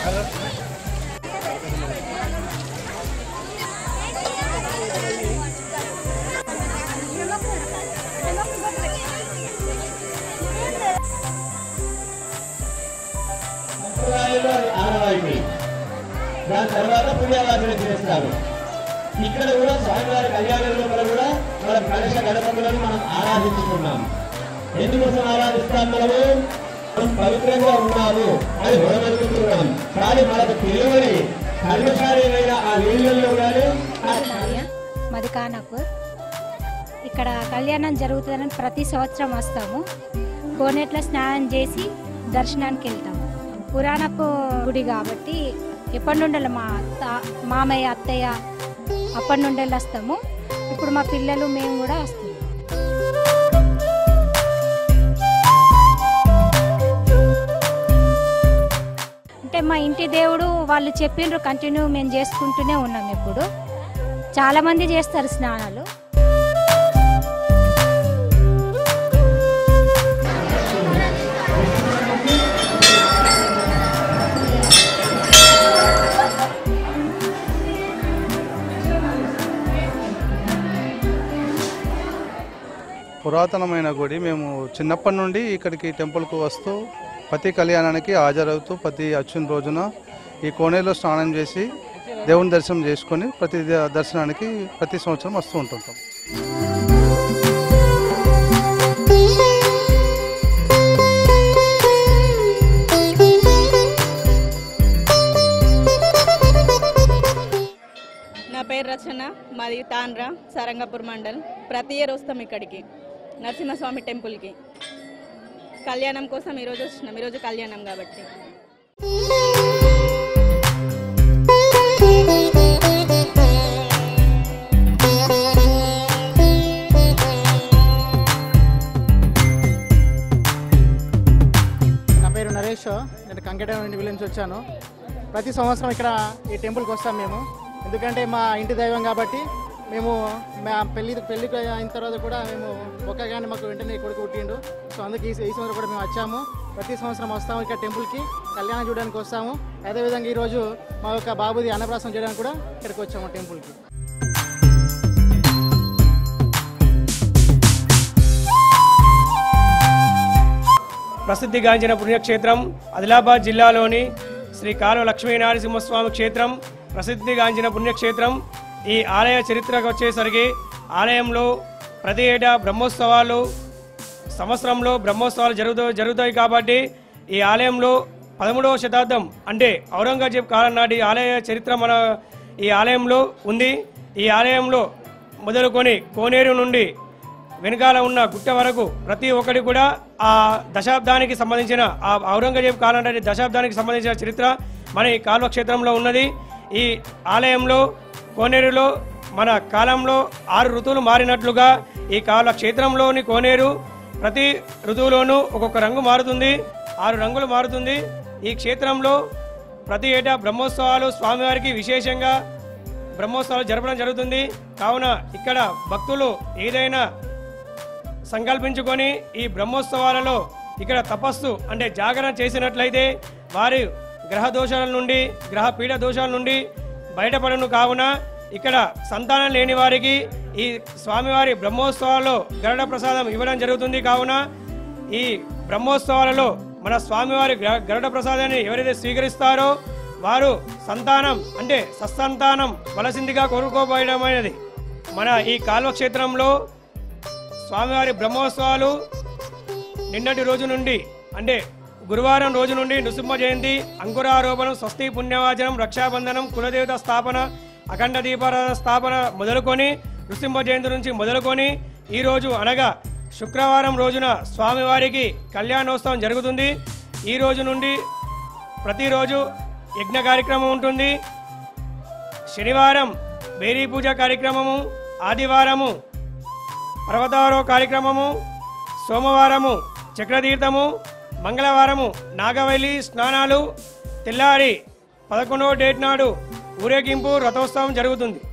సంప్రదాయంలో అది ఆనవాయితీ దాని తర్వాత పుణ్యావాసన చేస్తారు ఇక్కడ కూడా స్వామివారి కళ్యాణంలో మనం కూడా మన కలశ గణపతులను మనం ఆరాధించుకున్నాం ఎందుకోసం ఆరాధిస్తాం మనము మనం పవిత్రంగా ఉన్నాము అని మొదలుపెట్టుకున్నాం కానీ మనకు తెలియని కల్మశాలైన ఆ నీళ్ళల్లో కానీ ఆ భార్య మాది కానాపూర్ ఇక్కడ కళ్యాణం జరుగుతుందని ప్రతి సంవత్సరం వస్తాము కోనేట్లో స్నానం చేసి దర్శనానికి వెళ్తాము పురాణపు గుడి కాబట్టి ఎప్పటి నుండి మా అత్త మామయ్య అత్తయ్య అప్పటి నుండి వస్తాము ఇప్పుడు మా పిల్లలు మేము కూడా వస్తాము అంటే మా ఇంటి దేవుడు వాళ్ళు చెప్పిండ్రు కంటిన్యూ మేము చేసుకుంటూనే ఉన్నాం ఇప్పుడు చాలా మంది చేస్తారు స్నానాలు పురాతనమైన గుడి మేము చిన్నప్పటి నుండి ఇక్కడికి టెంపుల్కు వస్తూ ప్రతి కళ్యాణానికి హాజరవుతూ ప్రతి వచ్చిన రోజున ఈ కోనేరులో స్నానం చేసి దేవుని దర్శనం చేసుకొని ప్రతి ద- దర్శనానికి ప్రతి సంవత్సరం వస్తూ ఉంటుంటాం నా పేరు రచన మాది తాండ్రా సారంగపూర్ మండల్ ప్రతి ఇయర్ వస్తాం ఇక్కడికి నరసింహస్వామి టెంపుల్కి కళ్యాణం కోసం ఈరోజు వచ్చినాం ఈరోజు కళ్యాణం కాబట్టి నా పేరు నరేష్ నేను కంకెట నుండి విలేజ్ నుంచి వచ్చాను ప్రతి సంవత్సరం ఇక్కడ ఈ టెంపుల్కి వస్తాం మేము ఎందుకంటే మా ఇంటి దైవం కాబట్టి మేము మా పెళ్లి పెళ్లికి అయిన తర్వాత కూడా మేము ఒక్కగానే మాకు వెంటనే కొడుకు పుట్టిండు సో అందుకే ఈ ఈ సంవత్సరం కూడా మేము వచ్చాము ప్రతి సంవత్సరం వస్తాము ఇక్కడ టెంపుల్కి కళ్యాణం చూడడానికి వస్తాము అదేవిధంగా ఈరోజు మా యొక్క బాబుది అన్నప్రాసం చేయడానికి కూడా ఇక్కడికి వచ్చాము టెంపుల్కి ప్రసిద్ధిగాంచిన పుణ్యక్షేత్రం ఆదిలాబాద్ జిల్లాలోని శ్రీ కాలువ లక్ష్మీనరసింహస్వామి క్షేత్రం ప్రసిద్ధిగాంచిన పుణ్యక్షేత్రం ఈ ఆలయ చరిత్రకు వచ్చేసరికి ఆలయంలో ప్రతి ఏటా బ్రహ్మోత్సవాలు సంవత్సరంలో బ్రహ్మోత్సవాలు జరుగుతూ జరుగుతాయి కాబట్టి ఈ ఆలయంలో పదమూడవ శతాబ్దం అంటే ఔరంగజేబ్ కాలం నాటి ఆలయ చరిత్ర మన ఈ ఆలయంలో ఉంది ఈ ఆలయంలో మొదలుకొని కోనేరు నుండి వెనకాల ఉన్న గుట్ట వరకు ప్రతి ఒక్కటి కూడా ఆ దశాబ్దానికి సంబంధించిన ఆ ఔరంగజేబ్ కాలం నాటి దశాబ్దానికి సంబంధించిన చరిత్ర మన ఈ కాల్వ క్షేత్రంలో ఉన్నది ఈ ఆలయంలో కోనేరులో మన కాలంలో ఆరు ఋతువులు మారినట్లుగా ఈ కాల క్షేత్రంలోని కోనేరు ప్రతి ఋతువులోనూ ఒక్కొక్క రంగు మారుతుంది ఆరు రంగులు మారుతుంది ఈ క్షేత్రంలో ప్రతి ఏటా బ్రహ్మోత్సవాలు స్వామివారికి విశేషంగా బ్రహ్మోత్సవాలు జరపడం జరుగుతుంది కావున ఇక్కడ భక్తులు ఏదైనా సంకల్పించుకొని ఈ బ్రహ్మోత్సవాలలో ఇక్కడ తపస్సు అంటే జాగరణ చేసినట్లయితే వారి గ్రహ దోషాల నుండి గ్రహ పీడ దోషాల నుండి బయటపడను కావున ఇక్కడ సంతానం లేని వారికి ఈ స్వామివారి బ్రహ్మోత్సవాల్లో గరుడ ప్రసాదం ఇవ్వడం జరుగుతుంది కావున ఈ బ్రహ్మోత్సవాలలో మన స్వామివారి గ- గరుడ ప్రసాదాన్ని ఎవరైతే స్వీకరిస్తారో వారు సంతానం అంటే సత్సంతానం వలసిందిగా కోరుకోబోయడమైనది మన ఈ కాల్వ క్షేత్రంలో స్వామివారి బ్రహ్మోత్సవాలు నిన్నటి రోజు నుండి అంటే గురువారం రోజు నుండి నృసింహ జయంతి అంకురారోపణం స్వస్తి పుణ్యవాచనం రక్షాబంధనం కులదేవత స్థాపన అఖండ దీపారాధన స్థాపన మొదలుకొని నృసింహ జయంతి నుంచి మొదలుకొని ఈ రోజు అనగా శుక్రవారం రోజున స్వామివారికి కళ్యాణోత్సవం జరుగుతుంది ఈ రోజు నుండి ప్రతిరోజు యజ్ఞ కార్యక్రమం ఉంటుంది శనివారం బేరీ పూజ కార్యక్రమము ఆదివారము పర్వతారో కార్యక్రమము సోమవారము చక్రతీర్థము మంగళవారము నాగవల్లి స్నానాలు తెల్లారి పదకొండవ డేట్ నాడు ఊరేగింపు రథోత్సవం జరుగుతుంది